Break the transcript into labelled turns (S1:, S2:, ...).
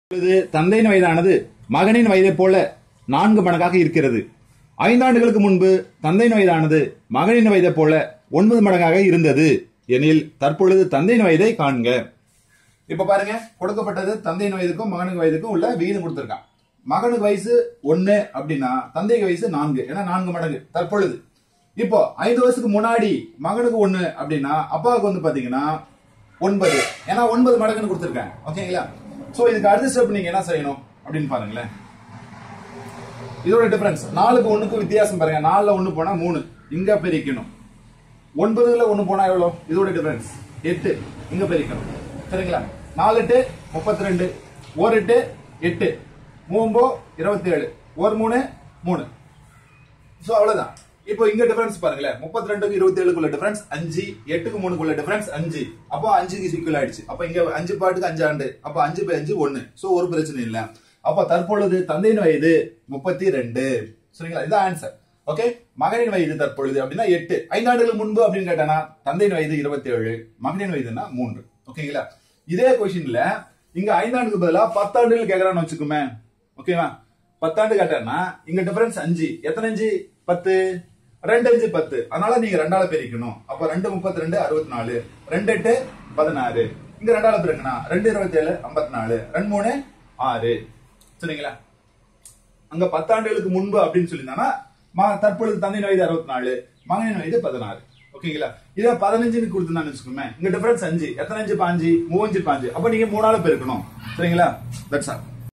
S1: இப்பொழுது தந்தையின் வயதானது மகனின் வயதைப் போல நான்கு மடங்காக இருக்கிறது ஐந்தாண்டுகளுக்கு முன்பு தந்தையின் வயதானது மகனின் வயதைப் போல ஒன்பது மடங்காக இருந்தது எனில் தற்பொழுது தந்தையின் வயதை காண்க இப்ப பாருங்க கொடுக்கப்பட்டது தந்தையின் வயதுக்கும் மகனுக்கு வயதுக்கும் உள்ள விகிதம் கொடுத்திருக்கான் மகனுக்கு வயசு ஒன்னு அப்படின்னா தந்தைக்கு வயசு நான்கு ஏன்னா நான்கு மடங்கு தற்பொழுது இப்போ ஐந்து வருஷத்துக்கு முன்னாடி மகனுக்கு ஒண்ணு அப்படின்னா அப்பாவுக்கு வந்து பாத்தீங்கன்னா ஒன்பது ஏன்னா ஒன்பது மடங்குன்னு கொடுத்திருக்காங்க ஓகேங்களா சோ இதுக்கு அடுத்த ஸ்டெப் நீங்க என்ன செய்யணும் அப்படின்னு பாருங்களேன் இதோட டிஃபரன்ஸ் நாலுக்கு ஒண்ணுக்கு வித்தியாசம் பாருங்க நாலுல ஒண்ணு போனா மூணு இங்க பிரிக்கணும் ஒன்பதுல ஒண்ணு போனா எவ்வளவு இதோட டிஃபரன்ஸ் எட்டு இங்க பிரிக்கணும் சரிங்களா நாலு எட்டு முப்பத்தி ரெண்டு ஒரு எட்டு எட்டு மூம்போ இருபத்தி ஏழு ஒரு மூணு மூணு சோ அவ்வளவுதான் இப்போ இங்க டிஃபரன்ஸ் பாருங்களேன் முப்பத்தி ரெண்டுக்கு இருபத்தி ஏழுக்குள்ள டிஃபரன்ஸ் அஞ்சு எட்டுக்கு மூணுக்குள்ள டிஃபரன்ஸ் அஞ்சு அப்போ அஞ்சுக்கு ஈக்குவல் ஆயிடுச்சு அப்ப இங்க அஞ்சு பாட்டுக்கு அஞ்சு ஆண்டு அப்ப அஞ்சு பை அஞ்சு ஒண்ணு சோ ஒரு பிரச்சனை இல்ல அப்ப தற்பொழுது தந்தையின் வயது முப்பத்தி ரெண்டு சரிங்களா இதான் ஆன்சர் ஓகே மகனின் வயது தற்பொழுது அப்படின்னா எட்டு ஐந்தாண்டுகளுக்கு முன்பு அப்படின்னு கேட்டானா தந்தையின் வயது இருபத்தி ஏழு மகனின் வயதுன்னா மூன்று ஓகேங்களா இதே கொஸ்டின்ல இங்க ஐந்தாண்டுக்கு பதிலா பத்தாண்டுகள் கேக்குறான்னு வச்சுக்குமே ஓகேவா பத்தாண்டு கேட்டான்னா இங்க டிஃபரன்ஸ் அஞ்சு எத்தனை அஞ்சு பத்து ரெண்டு அஞ்சு பத்து அதனால நீங்க ரெண்டால பிரிக்கணும் அப்ப ரெண்டு முப்பத்தி ரெண்டு அறுபத்தி நாலு ரெண்டு எட்டு பதினாறு இங்க ரெண்டால பிரிக்கணும் ரெண்டு இருபத்தி ஏழு ஐம்பத்தி நாலு ரெண்டு மூணு ஆறு சரிங்களா அங்க பத்தாண்டுகளுக்கு முன்பு அப்படின்னு சொல்லியிருந்தாங்கன்னா ம- தற்பொழுது தந்தையின் வயது அறுபத்தி நாலு மகனின் வயது பதினாறு ஓகேங்களா இதை பதினஞ்சுன்னு கொடுத்துருந்தான்னு வச்சுக்கோமே இங்க டிஃபரன்ஸ் அஞ்சு எத்தனை அஞ்சு பாஞ்சு மூவஞ்சு பாஞ்சு அப்ப நீங்க மூணால பெருக்கணும் சரிங்களா தட்ஸ் ஆல்